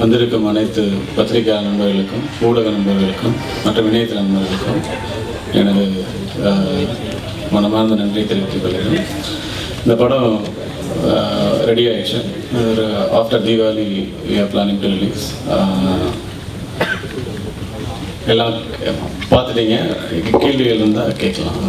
வந்திருக்கும் அனைத்து பத்திரிகை நண்பர்களுக்கும் ஊடக நண்பர்களுக்கும் மற்றும் இணையதள நண்பர்களுக்கும் எனது அஹ், மனமார்ந்த நன்றி தெரிவித்துக் கொள்கிறேன் இந்த படம் ரெடி ஆயிடுச்சு ஒரு after Deepavali we are planning to release எல்லாம் பார்த்துட்டீங்க கேள்விகள் இருந்தால் கேட்கலாம்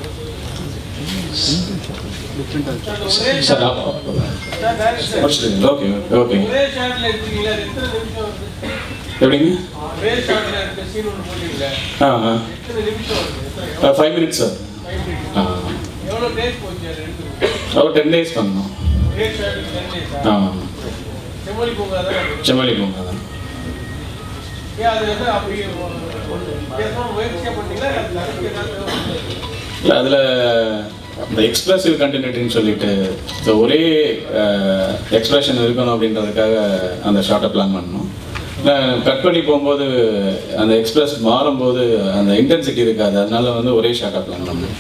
சார் முடிச்சிடுங்க ஓகே ஓகே ஒரே ஷாட்ல எடுத்தீங்களா எத்தனை நிமிஷம் வருது எப்படிங்க ஒரே ஷாட்ல இருக்க சீன் ஒன்று போட்டீங்களா ஆ எத்தனை நிமிஷம் வருது ஆ ஃபைவ் மினிட்ஸ் சார் ஆ எவ்வளோ டேஸ் போச்சு அது ரெண்டு ஒரு டென் டேஸ் பண்ணோம் ஒரே ஷாட்டுக்கு டென் டேஸா ஆ செம்மொழி பூங்கா தான் அது. செம்மலி பூங்கா தான் ஏன் அது வந்து அப்படி பேசாம முயற்சியாக பண்ணீங்களா இல்லை அது அதுக்கு ஏதாவது இல்லை அதில் இந்த எக்ஸ்பிரசிவ் கண்டினியூட்டின்னு சொல்லிட்டு ஸோ ஒரே எக்ஸ்பிரஷன் இருக்கணும் அப்படின்றதுக்காக அந்த ஷார்ட்டை பிளான் பண்ணோம் கட் பண்ணி போகும்போது அந்த எக்ஸ்பிரஸ் மாறும்போது அந்த இன்டென்சிட்டி இருக்காது அதனால வந்து ஒரே ஷார்ட்டாக பிளான் பண்ணோம்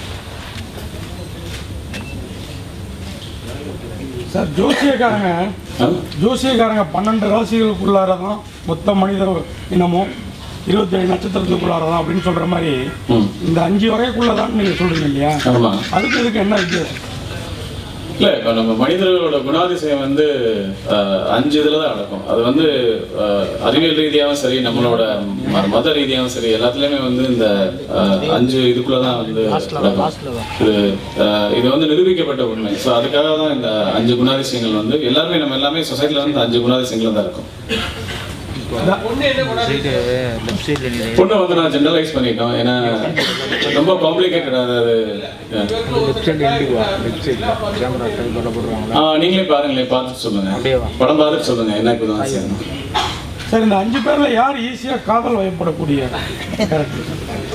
சார் ஜோசியக்காரங்க ஆ? ஜோசியக்காரங்க பன்னெண்டு ராசிகளுக்குள்ளார தான் மொத்த மனித இனமும் இருபத்தேழு நட்சத்திரத்துக்குள்ளார தான் அப்படின்னு சொல்ற மாதிரி ம் இந்த அஞ்சு வகைக்குள்ள தான் நீங்க சொல்றீங்க இல்லையா ஆமாம் அதுக்கு இதுக்கு என்ன வித்தியாசம் இல்லை இப்போ நம்ம மனிதர்களோட குணாதிசயம் வந்து அஹ், அஞ்சு இதில் தான் அடக்கும் அது வந்து அஹ், அறிவியல் ரீதியாகவும் சரி நம்மளோட ம- மத ரீதியாகவும் சரி எல்லாத்துலேயுமே வந்து இந்த அஹ், அஞ்சு இதுக்குள்ள தான் வந்து அடக்கும் இது அஹ், இது வந்து நிரூபிக்கப்பட்ட உண்மை ஸோ அதுக்காக தான் இந்த அஞ்சு குணாதிசயங்கள் வந்து எல்லாருமே நம்ம எல்லாமே சொசைட்டியில் வந்து அஞ்சு குணாதிசயங்கள் தான் இருக்கும் ஒன்று என்ன கொண்டாந்து லெஃப்ட் சைடில் நீங்கள் பொண்ணை வந்து நான் ஜென்ரலைஸ் பண்ணிட்டோம் ஏன்னா ரொம்ப காம்ப்ளிகேட்டட் அது அஹ், லெஃப்ட் சைடு எண்டு வா லெஃப்ட் சைடில் கேமரா ட்ரை பண்ண போடுறாங்களா ஆ, நீங்களே பாருங்களேன் பார்த்துட்டு சொல்லுங்க அப்படியே வா. படம் பார்த்துட்டு சொல்லுங்க என்ன குணாதிசயம் சார் இந்த அஞ்சு பேர்ல யார் ஈஸியா காதல் வயப்படக்கூடிய கேரக்டர்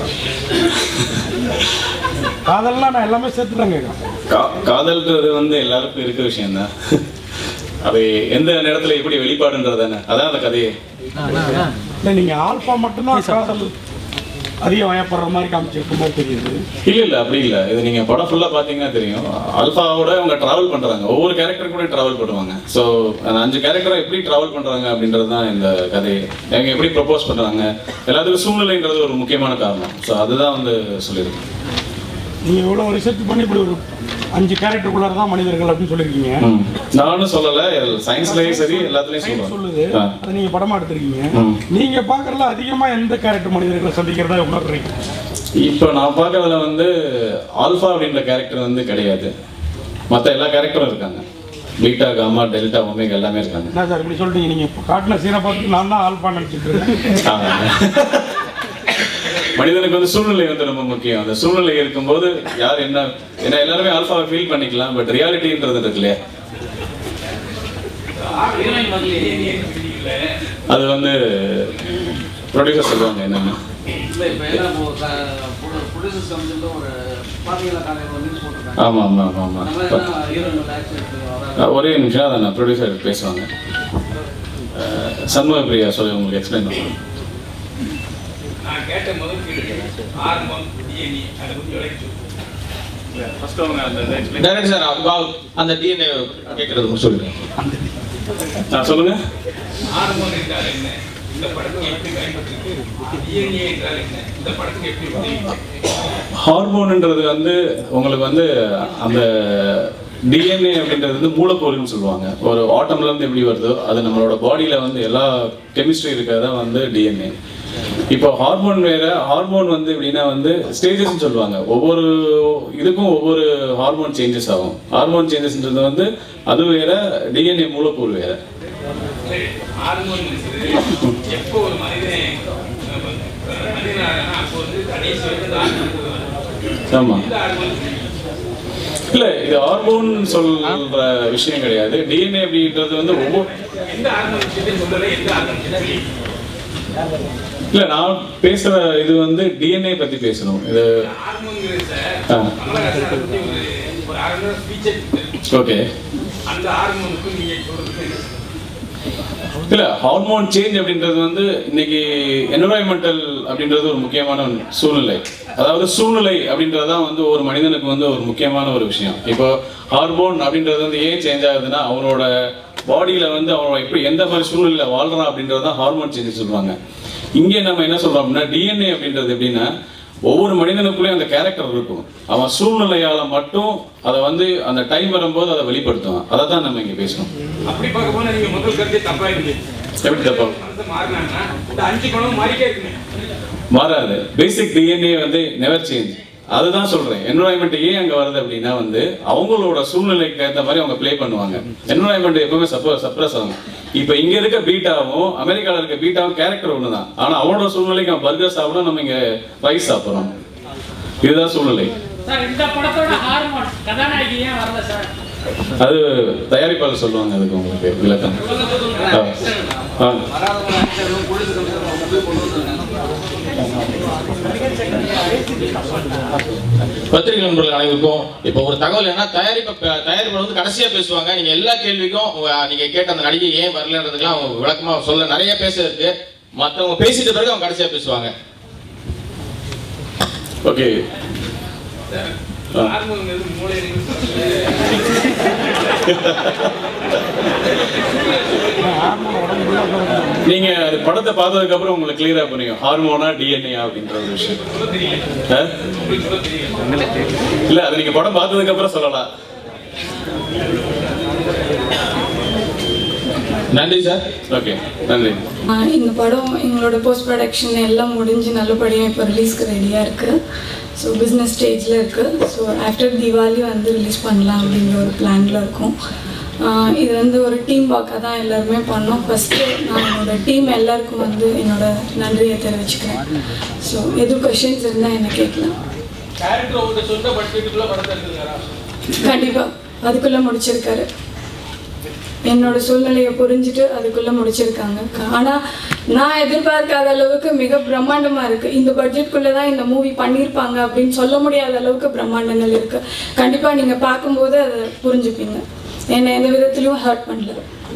காதல்லாம் நான் எல்லாமே சேர்த்து தான் கேட்குறேன் கா- காதல்ன்றது வந்து எல்லாருக்கும் இருக்க விஷயம்தான் அது எந்த நேரத்துல எப்படி வெளிப்பாடுன்றது தானே அதான் அந்த கதையே இல்லை நீங்க ஆல்பா மட்டும்தான் காதல் அதிகம் வயப்படுற மாதிரி காமிச்சிருக்கும் போது தெரியுது இல்ல இல்ல அப்படி இல்ல இது நீங்க படம் ஃபுல்லா பாத்தீங்கன்னா தெரியும் அல்ஃபாவோட அவங்க டிராவல் பண்றாங்க ஒவ்வொரு கேரக்டர் கூட டிராவல் பண்ணுவாங்க ஸோ அந்த அஞ்சு கேரக்டரை எப்படி டிராவல் பண்றாங்க அப்படின்றது தான் இந்த கதை அவங்க எப்படி ப்ரப்போஸ் பண்றாங்க எல்லாத்துக்கும் சூழ்நிலைன்றது ஒரு முக்கியமான காரணம் ஸோ அதுதான் வந்து சொல்லியிருக்கேன் நீங்க இவ்வளவு ரிசர்ச் பண்ணி இப்படி ஒரு அஞ்சு கேரக்டருக்குள்ளார தான் மனிதர்கள் அப்படின்னு சொல்லியிருக்கீங்க ம். நானும் சொல்லல சயின்ஸ்லயும் சரி எல்லாத்துலயும் Science சொல்றேன் சொல்லுது ஆ. அதை நீங்க படமா எடுத்திருக்கீங்க ம். நீங்க பாக்குறதுல அதிகமா எந்த கேரக்டர் மனிதர்களை சந்திக்கிறதா உணர்றீங்க இப்போ நான் பார்க்கறதுல வந்து ஆல்ஃபா அப்படின்ற கேரக்டர் வந்து கிடையாது மற்ற எல்லா கேரக்டரும் இருக்காங்க பீட்டா காமா டெல்டா ஒமேகா எல்லாமே இருக்காங்க என்ன சார் இப்படி சொல்றீங்க நீங்க இப்ப காட்டின சீனை பார்த்து நான் தான் ஆல்பா நினைச்சிட்டு இருக்கேன் ஆ. மனிதனுக்கு வந்து சூழ்நிலை வந்து ரொம்ப முக்கியம் அந்த சூழ்நிலை இருக்கும்போது யார் என்ன ஏன்னா எல்லாருமே ஆல்ஃபாவை ஃபீல் பண்ணிக்கலாம் பட் ரியாலிட்டின்றது இருக்கு இல்லையா அது வந்து ப்ரொடியூசர் சொல்லுவாங்க என்னன்னு இல்லை இப்போ என்ன ப்ரொடியூசர் சம்பந்தத்தில் ஒரு பார்த்தீங்களா காலையில் ஒரு நியூஸ் போட்டிருக்காங்க ஆமா ஆமா ஆமா ஆமா நம்ம என்ன ஹீரோயின் ஆக்சிடென்ட் அஹ் ஒரே நிமிஷம் அதை நான் ப்ரொடியூசர் பேசுவாங்க அஹ் சண்முக பிரியா சொல்லி உங்களுக்கு எக்ஸ்பிளைன் பண்ணுறேன் நான் கேட்ட முதல் கேள்வி ஆரம்பம் டிஎன்ஏ அதை பற்றி விளக்கி ஃபர்ஸ்ட் அவங்க அந்த இதை explain- டைரக்ட் சார் அவங்க அந்த டிஎன்ஏ கேட்கறது சொல்லுங்க ஆ, சொல்லுங்க ஆரம்பம் என்றால் என்ன இந்த படத்துக்கு எப்படி பயன்படுத்திருக்கு டிஎன்ஏ என்றால் என்ன இந்த படத்துக்கு எப்படி உதவி ஹார்மோன்ன்றது வந்து உங்களுக்கு வந்து அந்த டிஎன்ஏ அப்படின்றது வந்து மூலப்பொருள்னு சொல்லுவாங்க ஒரு ஆட்டம்ல இருந்து எப்படி வருதோ அது நம்மளோட பாடியில வந்து எல்லா கெமிஸ்ட்ரி இருக்கிறதா வந்து டிஎன்ஏ இப்போ ஹார்மோன் வேற ஹார்மோன் வந்து எப்படின்னா வந்து ஸ்டேஜஸ்னு சொல்லுவாங்க ஒவ்வொரு இதுக்கும் ஒவ்வொரு ஹார்மோன் சேஞ்சஸ் ஆகும் ஹார்மோன் சேஞ்சஸ்ன்றது வந்து அது வேற டிஎன்ஏ மூலக்கூறு வேற ஹார்மோன் எப்போ ஒரு மனிதன் மனிதனாக அப்போ வந்து கடைசி வரைக்கும் அந்த ஹார்மோன் ஆமா இந்த ஹார்மோன் இல்ல இது ஹார்மோன் சொல்ற விஷயம் கிடையாது டிஎன்ஏ அப்படின்றது வந்து ஒவ்வொரு எந்த ஹார்மோன் விஷயத்தையும் சொல்லலை எந்த ஹார்மோன் விஷயத்தையும் இல்ல நான் பேசுற இது வந்து டிஎன்ஏ பத்தி பேசணும் இது ஹார்மோன்ங்கிறது சார் ஆ. கமலஹாசனை பற்றி ஒரு ஒரு அரை மணி நேரம் ஸ்பீச்சே ஓகே அந்த ஹார்மோனுக்கும் நீங்க சொல்றதுக்கு என்ன இல்ல ஹார்மோன் சேஞ்ச் அப்படின்றது வந்து இன்னைக்கு என்வரான்மெண்டல் அப்படின்றது ஒரு முக்கியமான ஒண்ணு. சூழ்நிலை அதாவது சூழ்நிலை அப்படின்றது தான் வந்து ஒரு மனிதனுக்கு வந்து ஒரு முக்கியமான ஒரு விஷயம் இப்போ ஹார்மோன் அப்படின்றது வந்து ஏன் சேஞ்ச் ஆகுதுன்னா அவனோட பாடியில வந்து அவன் எப்படி எந்த மாதிரி சூழ்நிலையில வாழ்றான் அப்படின்றது தான் ஹார்மோன் சேஞ்ச் சொல்லுவாங்க இங்கே நம்ம என்ன சொல்றோம் அப்படின்னா டிஎன்ஏ அப்படின்றது எப்படின்னா ஒவ்வொரு மனிதனுக்குள்ளேயும் அந்த கேரக்டர் இருக்கும் அவன் சூழ்நிலையால மட்டும் அதை வந்து அந்த டைம் வரும்போது அதை வெளிப்படுத்துவான் அதை தான் நம்ம இங்க பேசணும் அப்படி பார்க்க போனா நீங்க முதல் கருத்தே தப்பா இருக்கு எப்படி தப்பா மனசு மாறினாங்கன்னா இந்த அஞ்சு குணம் மாறிட்டே இருக்குங்க மாறாது பேசிக் டிஎன்ஏ வந்து நெவர் சேஞ்ச் அதுதான் சொல்றேன் என்வரான்மெண்ட் ஏன் அங்க வருது அப்படின்னா வந்து அவங்களோட சூழ்நிலைக்கு ஏற்ற மாதிரி அவங்க ப்ளே பண்ணுவாங்க என்வரான்மெண்ட் எப்பவுமே சப்ப சப்ரஸ் ஆகும் இப்போ இங்க இருக்க பீட்டாவும் அமெரிக்கால இருக்க பீட்டாவும் கேரக்டர் ஒண்ணுதான் ஆனா அவனோட சூழ்நிலைக்கு அவன் பர்கர் சாப்பிடணும் நம்ம இங்க ரைஸ் சாப்பிடுறோம் இதுதான் சூழ்நிலை சார் இந்த படத்தோட ஹார்மோன் கதாநாயகி ஏன் வரல சார் அது தயாரிப்பாளர் சொல்லுவாங்க அதுக்கு உங்களுக்கு விளக்கம் ஆ. ஆ. வராதவங்க ஆக்டரும் போலீஸ் கமிஷனர் மும்பை கொண்டு வந்தாங்க பத்திரிகை நண்பர்கள் அனைவருக்கும் இப்போ ஒரு தகவல் என்ன தயாரிப்ப தயாரிப்பாளர் வந்து கடைசியா பேசுவாங்க நீங்க எல்லா கேள்விக்கும் உங்க- நீங்க கேட்ட அந்த நடிகை ஏன் வரலன்றதுக்கெல்லாம் அவங்க விளக்கமா சொல்ல நிறைய பேச இருக்கு மத்தவங்க பேசிட்ட பிறகு அவங்க கடைசியா பேசுவாங்க ஓகே ஹார்மோன்ங்கிறது மூளை நீங்க அது படத்தை பார்த்ததுக்கு அப்புறம் உங்களுக்கு கிளியரா புரியும் ஹார்மோனா டிஎன்ஏ அப்படின்ற ஒரு விஷயம் ஆ? இல்ல அது நீங்க படம் பார்த்ததுக்கு அப்புறம் சொல்லலாம் நன்றி சார் ஓகே நன்றி ஆஹ் இந்த படம் எங்களோட போஸ்ட் ப்ரொடக்ஷன் எல்லாம் முடிஞ்சு நல்லபடியாக இப்போ ரிலீஸ்க்கு ரெடியாக இருக்குது ஸோ பிஸ்னஸ் ஸ்டேஜில் இருக்குது ஸோ ஆஃப்டர் தீபாவளி வந்து ரிலீஸ் பண்ணலாம் அப்படிங்கிற ஒரு பிளானில் இருக்கும் ஆஹ் இது வந்து ஒரு டீம் ஒர்க்காக தான் எல்லாருமே பண்ணோம் ஃபஸ்ட்டு நான் என்னோட டீம் எல்லாருக்கும் வந்து என்னோட நன்றியை தெரிவிச்சுக்கிறேன் ஸோ எதுவும் கொஷின்ஸ் இருந்தால் என்ன கேட்கலாம் கேரக்டர் உங்கள்கிட்ட சொந்த பட்ஜெட்டுக்குள்ள படத்தை எடுத்துருக்காரா கண்டிப்பாக அதுக்குள்ளே முடிச்சிருக்காரு என்னோட சூழ்நிலையை புரிஞ்சுட்டு அதுக்குள்ளே முடிச்சிருக்காங்க ஆனால் நான் எதிர்பார்க்காத அளவுக்கு மிக பிரம்மாண்டமாக இருக்குது இந்த பட்ஜெட்குள்ளே தான் இந்த மூவி பண்ணியிருப்பாங்க அப்படின்னு சொல்ல முடியாத அளவுக்கு பிரம்மாண்டங்கள் இருக்குது கண்டிப்பாக நீங்கள் பார்க்கும்போது அதை புரிஞ்சுப்பீங்க என்னை எந்த விதத்துலையும் ஹர்ட் பண்ணல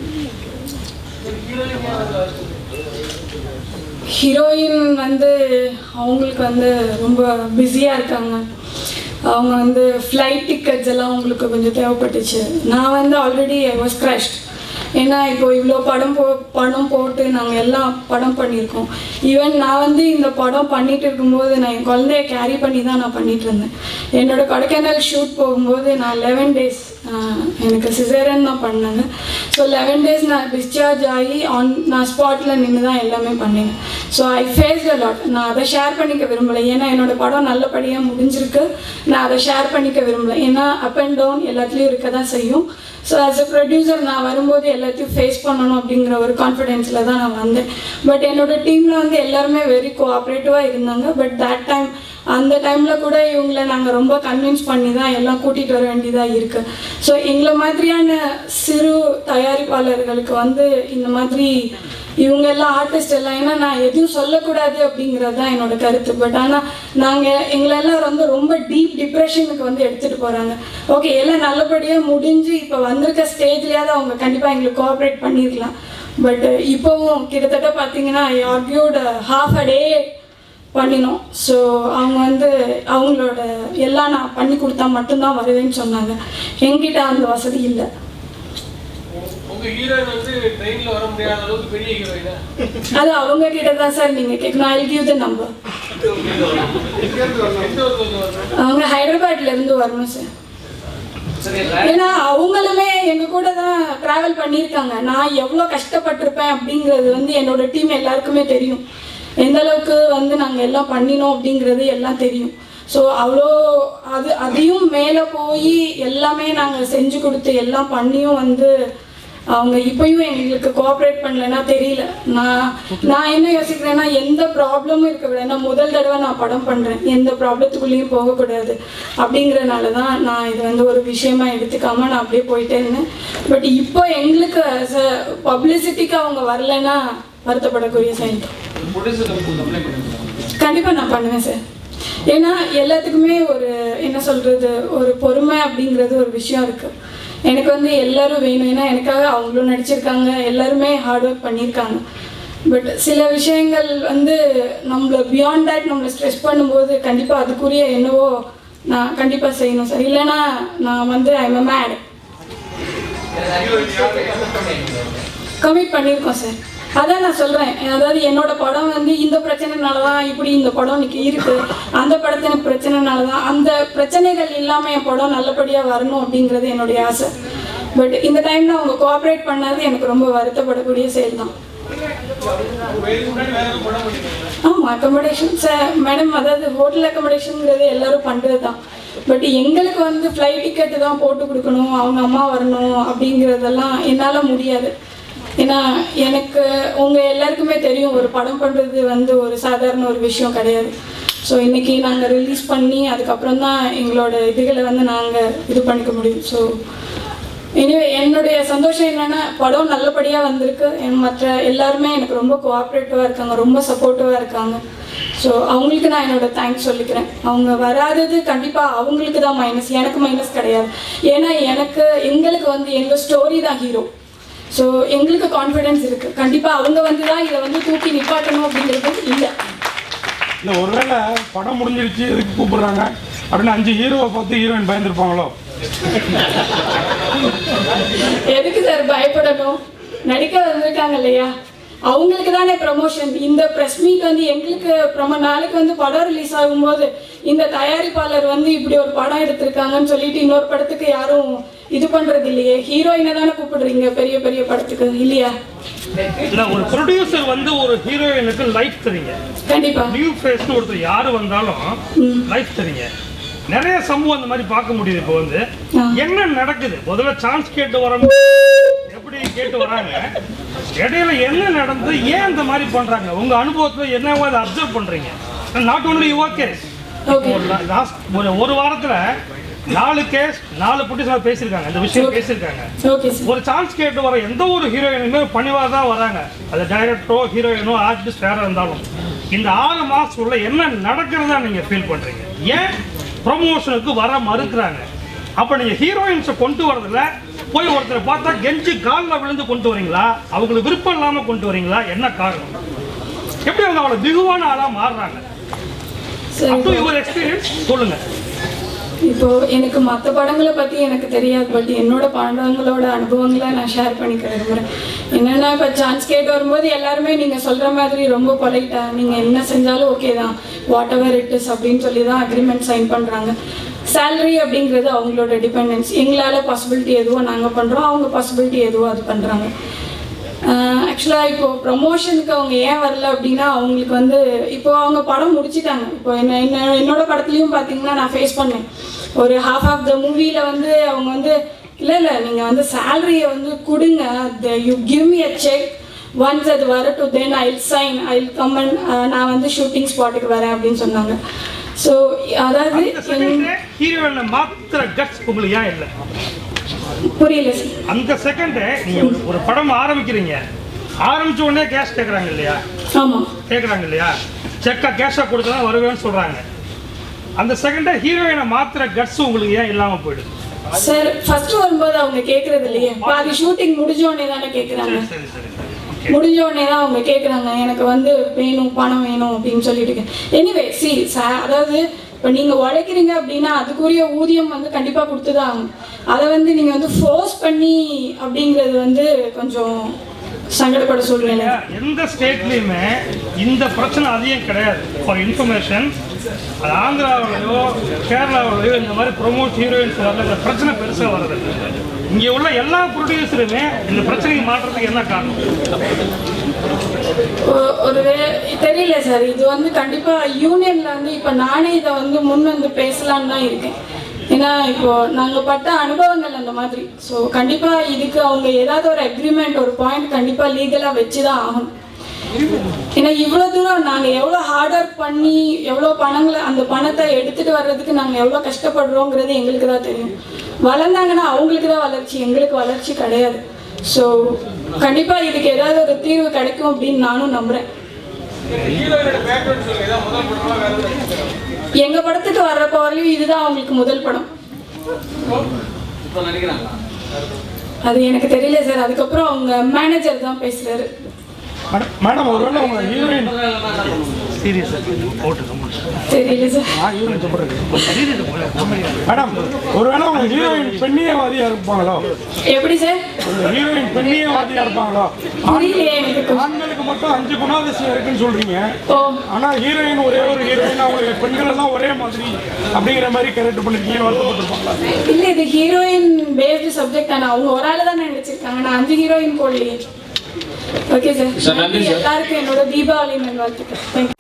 ஹீரோயின் வந்து அவங்களுக்கு வந்து ரொம்ப பிஸியாக இருக்காங்க அவங்க வந்து ஃப்ளைட் டிக்கெட்ஸ் எல்லாம் அவங்களுக்கு கொஞ்சம் தேவைப்பட்டுச்சு நான் வந்து ஆல்ரெடி ஐ வாஸ் crushed ஏன்னா இப்போ இவ்வளோ படம் போ படம் போட்டு நாங்கள் எல்லாம் படம் பண்ணியிருக்கோம் ஈவன் நான் வந்து இந்த படம் பண்ணிட்டு இருக்கும்போது நான் என் குழந்தைய கேரி பண்ணி தான் நான் பண்ணிட்டு இருந்தேன் என்னோட கொடைக்கானல் ஷூட் போகும்போது நான் லெவன் டேஸ் எனக்கு சிசேரன் தான் பண்ணாங்க ஸோ லெவன் டேஸ் நான் டிஸ்சார்ஜ் ஆகி ஆன் நான் ஸ்பாட்டில் நின்று தான் எல்லாமே பண்ணேன் so I face a lot நான் அதை ஷேர் பண்ணிக்க விரும்பலை ஏன்னா என்னோட படம் நல்லபடியாக முடிஞ்சிருக்கு நான் அதை ஷேர் பண்ணிக்க விரும்பலை ஏன்னா அப் அண்ட் டவுன் எல்லாத்துலேயும் இருக்க தான் செய்யும் ஸோ ஆஸ் அ ப்ரொடியூசர் நான் வரும்போது எல்லாத்தையும் ஃபேஸ் பண்ணணும் அப்படிங்கிற ஒரு கான்ஃபிடென்ஸில் தான் நான் வந்தேன் பட் என்னோட டீமில் வந்து எல்லாருமே வெரி கோஆப்ரேட்டிவாக இருந்தாங்க பட் that டைம் அந்த டைமில் கூட இவங்கள நாங்கள் ரொம்ப கன்வின்ஸ் பண்ணி தான் எல்லாம் கூட்டிகிட்டு வர வேண்டியதாக இருக்குது ஸோ எங்களை மாதிரியான சிறு தயாரிப்பாளர்களுக்கு வந்து இந்த மாதிரி இவங்க எல்லாம் ஆர்டிஸ்ட் எல்லாம் ஏன்னா நான் எதுவும் சொல்லக்கூடாது அப்படிங்கிறது தான் என்னோட கருத்து பட் ஆனால் நாங்கள் எங்களெல்லாம் வந்து ரொம்ப டீப் டிப்ரெஷனுக்கு வந்து எடுத்துகிட்டு போகிறாங்க ஓகே எல்லாம் நல்லபடியாக முடிஞ்சு இப்போ வந்திருக்க ஸ்டேஜ்லேயாவது அவங்க கண்டிப்பாக எங்களுக்கு கோஆப்ரேட் பண்ணியிருக்கலாம் பட் இப்போவும் கிட்டத்தட்ட பார்த்தீங்கன்னா ஐ ஆர்கியூட் ஹாஃப் அ டே பண்ணினோம் ஸோ அவங்க வந்து அவங்களோட எல்லாம் நான் பண்ணி கொடுத்தா மட்டும்தான் வருவேன்னு சொன்னாங்க என்கிட்ட அந்த வசதி இல்லை உங்க ஹீரோயின் வந்து ட்ரெயின்ல வர முடியாத அளவுக்கு பெரிய ஹீரோயினா அது அவங்க கிட்ட தான் சார் நீங்கள் கேட்கணும் ஐ கிவ் த நம்பர் எந்த ஒரு கொஞ்சம் வரணும் அவங்க ஹைதராபாத்ல இருந்து வரணும் சார் சரி ஏன்னா அவங்களுமே எங்க கூட தான் டிராவல் பண்ணியிருக்காங்க நான் எவ்வளோ கஷ்டப்பட்டிருப்பேன் அப்படிங்கிறது வந்து என்னோட டீம் எல்லாருக்குமே தெரியும் எந்த அளவுக்கு வந்து நாங்கள் எல்லாம் பண்ணினோம் அப்படிங்கிறது எல்லாம் தெரியும் ஸோ அவ்வளோ அது அதையும் மேலே போய் எல்லாமே நாங்கள் செஞ்சு கொடுத்து எல்லாம் பண்ணியும் வந்து அவங்க இப்பயும் எங்களுக்கு கோஆப்ரேட் பண்ணலைன்னா தெரியல நான் நான் என்ன யோசிக்கிறேன்னா எந்த ப்ராப்ளமும் இருக்க விட நான் முதல் தடவை நான் படம் பண்ணுறேன் எந்த ப்ராப்ளத்துக்குள்ளேயும் போகக்கூடாது அப்படிங்கிறனால தான் நான் இது வந்து ஒரு விஷயமா எடுத்துக்காம நான் அப்படியே போயிட்டே இருந்தேன் பட் இப்போ எங்களுக்கு பப்ளிசிட்டிக்கு அவங்க வரலைன்னா வருத்தப்படக்கூடிய செயல் தான் ப்ரொடியூசர் கம்ப்ளைண்ட் பண்ணிருக்காங்க கண்டிப்பாக நான் பண்ணுவேன் சார் ஏன்னா எல்லாத்துக்குமே ஒரு என்ன சொல்கிறது ஒரு பொறுமை அப்படிங்கிறது ஒரு விஷயம் இருக்குது எனக்கு வந்து எல்லாரும் வேணும் ஏன்னா எனக்காக அவங்களும் நடிச்சிருக்காங்க எல்லாருமே ஹார்ட் ஒர்க் பண்ணியிருக்காங்க பட் சில விஷயங்கள் வந்து நம்மளை பியாண்ட் தட் நம்மளை ஸ்ட்ரெஸ் பண்ணும்போது கண்டிப்பாக அதுக்குரிய என்னவோ நான் கண்டிப்பாக செய்யணும் சார் இல்லைன்னா நான் வந்து ஐம் மேட் கமிட் பண்ணியிருக்கோம் சார் அதான் நான் சொல்கிறேன் அதாவது என்னோட படம் வந்து இந்த பிரச்சனைனால தான் இப்படி இந்த படம் இன்னைக்கு இருக்கு அந்த படத்தின பிரச்சனைனால தான் அந்த பிரச்சனைகள் இல்லாமல் என் படம் நல்லபடியாக வரணும் அப்படிங்கிறது என்னுடைய ஆசை பட் இந்த டைமில் அவங்க கோஆப்ரேட் பண்ணது எனக்கு ரொம்ப வருத்தப்படக்கூடிய செயல் தான் ஆமாம் அக்கமடேஷன் சார் மேடம் அதாவது ஹோட்டல் அக்கமடேஷனுங்கிறது எல்லாரும் பண்ணுறது தான் பட் எங்களுக்கு வந்து ஃப்ளைட் டிக்கெட்டு தான் போட்டு கொடுக்கணும் அவங்க அம்மா வரணும் அப்படிங்கிறதெல்லாம் என்னால் முடியாது ஏன்னா எனக்கு உங்கள் எல்லாருக்குமே தெரியும் ஒரு படம் பண்ணுறது வந்து ஒரு சாதாரண ஒரு விஷயம் கிடையாது ஸோ இன்றைக்கி நாங்கள் ரிலீஸ் பண்ணி அதுக்கப்புறம் தான் எங்களோட இதுகளை வந்து நாங்கள் இது பண்ணிக்க முடியும் ஸோ எனிவே என்னுடைய சந்தோஷம் என்னன்னா படம் நல்லபடியாக வந்திருக்கு என் மற்ற எல்லாருமே எனக்கு ரொம்ப கோஆப்ரேட்டிவாக இருக்காங்க ரொம்ப சப்போர்ட்டிவாக இருக்காங்க ஸோ அவங்களுக்கு நான் என்னோட தேங்க்ஸ் சொல்லிக்கிறேன் அவங்க வராதது கண்டிப்பாக அவங்களுக்கு தான் மைனஸ் எனக்கு மைனஸ் கிடையாது ஏன்னா எனக்கு எங்களுக்கு வந்து எங்கள் ஸ்டோரி தான் ஹீரோ ஸோ எங்களுக்கு கான்ஃபிடென்ஸ் இருக்குது கண்டிப்பாக அவங்க வந்து தான் இதை வந்து தூக்கி நிப்பாட்டணும் அப்படிங்கிறது இல்லை இல்லை ஒருவேளை படம் முடிஞ்சிருச்சு எதுக்கு கூப்பிடுறாங்க அப்படின்னு அஞ்சு ஹீரோவை பார்த்து ஹீரோயின் பயந்துருப்பாங்களோ எதுக்கு சார் பயப்படணும் நடிக்க வந்திருக்காங்க இல்லையா அவங்களுக்கு தானே ப்ரமோஷன் இந்த ப்ரெஸ் மீட் வந்து எங்களுக்கு ப்ரமோ நாளைக்கு வந்து படம் ரிலீஸ் ஆகும்போது இந்த தயாரிப்பாளர் வந்து இப்படி ஒரு படம் எடுத்திருக்காங்கன்னு சொல்லிட்டு இன்னொரு படத்துக்கு யாரும் இது பண்றது இல்லையே ஹீரோயினை தானே கூப்பிடுறீங்க பெரிய பெரிய படத்துக்கு இல்லையா இல்ல ஒரு ப்ரொடியூசர் வந்து ஒரு ஹீரோயினுக்கு லைஃப் தரீங்க கண்டிப்பா நியூ ஃபேஸ்னு ஒருத்தர் யாரு வந்தாலும் லைஃப் தரீங்க நிறைய சம்பவம் அந்த மாதிரி பார்க்க முடியுது இப்போ வந்து என்ன நடக்குது முதல்ல சான்ஸ் கேட்டு வர எப்படி கேட்டு வராங்க இடையில என்ன நடந்து ஏன் இந்த மாதிரி பண்றாங்க உங்க அனுபவத்துல என்னவோ அதை அப்சர்வ் பண்றீங்க not only your case last ஒரு ஒரு வாரத்துல நாலு கேஸ் நாலு ப்ரொடியூசர் பேசியிருக்காங்க இந்த விஷயம் பேசியிருக்காங்க ஓகே ஒரு சான்ஸ் கேட்டு வர எந்த ஒரு ஹீரோயினுமே பணிவாக தான் வராங்க அது டைரக்டரோ ஹீரோயினோ ஆர்டிஸ்ட் யாராக இருந்தாலும் இந்த ஆறு மாசத்துக்குள்ள என்ன நடக்கிறதா நீங்க ஃபீல் பண்றீங்க ஏன் ப்ரொமோஷனுக்கு வர மறுக்கிறாங்க அப்ப நீங்க ஹீரோயின்ஸை கொண்டு வரதுல போய் ஒருத்தரை பார்த்தா கெஞ்சி காலில் விழுந்து கொண்டு வரீங்களா அவங்களுக்கு விருப்பம் இல்லாம கொண்டு வரீங்களா என்ன காரணம் எப்படி அவங்க அவ்வளவு பிகுவான ஆளா மாறுறாங்க சரி அப் டு யுவர் எக்ஸ்பீரியன்ஸ் சொல்லுங்க இப்போ எனக்கு மற்ற படங்களை பற்றி எனக்கு தெரியாது பட் என்னோட படங்களோட அனுபவங்களை நான் ஷேர் பண்ணிக்க விரும்புகிறேன் என்னென்னா இப்போ சான்ஸ் கேட்டு வரும்போது எல்லாருமே நீங்கள் சொல்கிற மாதிரி ரொம்ப பொலைட்டாக நீங்கள் என்ன செஞ்சாலும் ஓகே தான் வாட் எவர் இட் இஸ் அப்படின்னு சொல்லி தான் அக்ரிமெண்ட் சைன் பண்ணுறாங்க சேலரி அப்படிங்கிறது அவங்களோட டிபெண்டன்ஸ் எங்களால் பாசிபிலிட்டி எதுவோ நாங்கள் பண்ணுறோம் அவங்க பாசிபிலிட்டி எதுவோ அது பண்ணுறாங்க ஆக்சுவலாக இப்போ ப்ரமோஷனுக்கு அவங்க ஏன் வரல அப்படின்னா அவங்களுக்கு வந்து இப்போ அவங்க படம் முடிச்சிட்டாங்க இப்போ என்ன என்ன என்னோட படத்துலையும் பார்த்தீங்கன்னா நான் ஃபேஸ் பண்ணேன் ஒரு ஹாஃப் ஆஃப் த மூவியில் வந்து அவங்க வந்து இல்லை இல்லை நீங்கள் வந்து சேலரியை வந்து கொடுங்க you give me a cheque once அது வரட்டும் then I sign I come and நான் வந்து ஷூட்டிங் ஸ்பாட்டுக்கு வரேன் அப்படின்னு சொன்னாங்க ஸோ அதாவது எங்க- ஹீரோயினை மாத்திர கட்ஸ் உங்களுக்கு ஏன் இல்லை புரியல சார் அந்த செகண்ட் நீங்க ஒரு- ஒரு படம் ஆரம்பிக்கிறீங்க ஆரம்பிச்ச உடனே கேஷ் கேட்குறாங்க இல்லையா ஆமாம் கேட்குறாங்க இல்லையா செக்கா கேஷாக கொடுத்தா வருவேன்னு சொல்றாங்க அந்த செகண்டை ஹீரோயினை மாத்திர கட்ஸ் உங்களுக்கு ஏன் இல்லாம போயிடுது சார் ஃபர்ஸ்ட் வரும்போது அவங்க கேட்கறது இல்லையே பாதி ஷூட்டிங் முடிஞ்ச உடனே தானே கேட்குறாங்க சரி சரி முடிஞ்ச உடனே தான் அவங்க கேட்குறாங்க எனக்கு வந்து வேணும் பணம் வேணும் அப்படின்னு சொல்லிட்டு எனிவே சி அதாவது இப்போ நீங்கள் உழைக்கிறீங்க அப்படின்னா அதுக்குரிய ஊதியம் வந்து கண்டிப்பாக கொடுத்து தான் ஆகணும் அதை வந்து நீங்கள் வந்து ஃபோர்ஸ் பண்ணி அப்படிங்கிறது வந்து கொஞ்சம் சங்கடப்பட சூழ்நிலை எந்த ஸ்டேட்லையுமே இந்த பிரச்சனை அதிகம் கிடையாது ஃபார் இன்ஃபர்மேஷன் அது ஆந்திராவிலையோ கேரளாவிலையோ இந்த மாதிரி ப்ரொமோட் ஹீரோயின்ஸ் வரல இந்த பிரச்சனை பெருசாக வருது இங்கே உள்ள எல்லா ப்ரொடியூசருமே இந்த பிரச்சனைக்கு மாற்றுறதுக்கு என்ன காரணம் ஒ- ஒரு வே- தெரியல சார் இது வந்து கண்டிப்பாக யூனியனில் வந்து இப்போ நானே இதை வந்து முன் வந்து பேசலான்னு தான் இருக்கேன் ஏன்னா இப்போ நாங்கள் பட்ட அனுபவங்கள் அந்த மாதிரி ஸோ கண்டிப்பாக இதுக்கு அவங்க ஏதாவது ஒரு அக்ரிமெண்ட் ஒரு பாயிண்ட் கண்டிப்பாக லீகலாக வச்சு தான் ஆகணும் ஏன்னா இவ்வளோ தூரம் நாங்கள் எவ்வளோ ஹார்ட் ஒர்க் பண்ணி எவ்வளோ பணங்களை அந்த பணத்தை எடுத்துகிட்டு வர்றதுக்கு நாங்கள் எவ்வளோ கஷ்டப்படுறோங்கிறது எங்களுக்கு தான் தெரியும் வளர்ந்தாங்கன்னா அவங்களுக்கு தான் வளர்ச்சி எங்களுக்கு வளர்ச்சி கிடையாது ஸோ கண்டிப்பாக இதுக்கு ஏதாவது ஒரு தீர்வு கிடைக்கும் அப்படின்னு நானும் நம்புகிறேன் ஹீரோயினோட பேக்ரவுண்ட் சொல்லுங்க இதான் முதல் படமா வேற ஏதாவது எங்கள் படத்துக்கு வர்றப்போ வரையும் இதுதான் அவங்களுக்கு முதல் படம் இப்போ நடிக்கிறாங்களா அது எனக்கு தெரியல சார் அதுக்கப்புறம் அவங்க மேனேஜர் தான் பேசுகிறாரு மேடம் மேடம் ஒருவேளை உங்க ஹீரோயின் சீரியஸ் போட்டு தெரியல சார் நான் ஹீரோயின் சொல்றேன் மேடம் ஒருவேளை உங்க ஹீரோயின் பெண்ணியவாதியா இருப்பாங்களோ எப்படி சார் உங்க ஹீரோயின் பெண்ணியவாதியா இருப்பாங்களோ புரியலையே எனக்கு கொஞ்சம். ஆண்களுக்கு மட்டும் அஞ்சு குணாதிசயம் இருக்குன்னு சொல்றீங்க ஓ ஆனா ஹீரோயின் ஒரே ஒரு ஹீரோயின் அவங்க பெண்கள் எல்லாம் ஒரே மாதிரி அப்படிங்கிற மாதிரி கேரக்டர் பண்ணிருக்கீங்க வருத்தப்பட்டிருப்பாங்களா இல்ல இது ஹீரோயின் பேஸ்டு சப்ஜெக்ட் தானே அவங்க ஒரு ஆளு தான் நடிச்சிருக்காங்க நான் அஞ்சு ஹீரோயின் போடலையே ஓகே Sir, சார் நன்றி sir. எல்லாருக்கும் என்னோட தீபாவளி நல்வாழ்த்துக்கள் தேங்க்யூ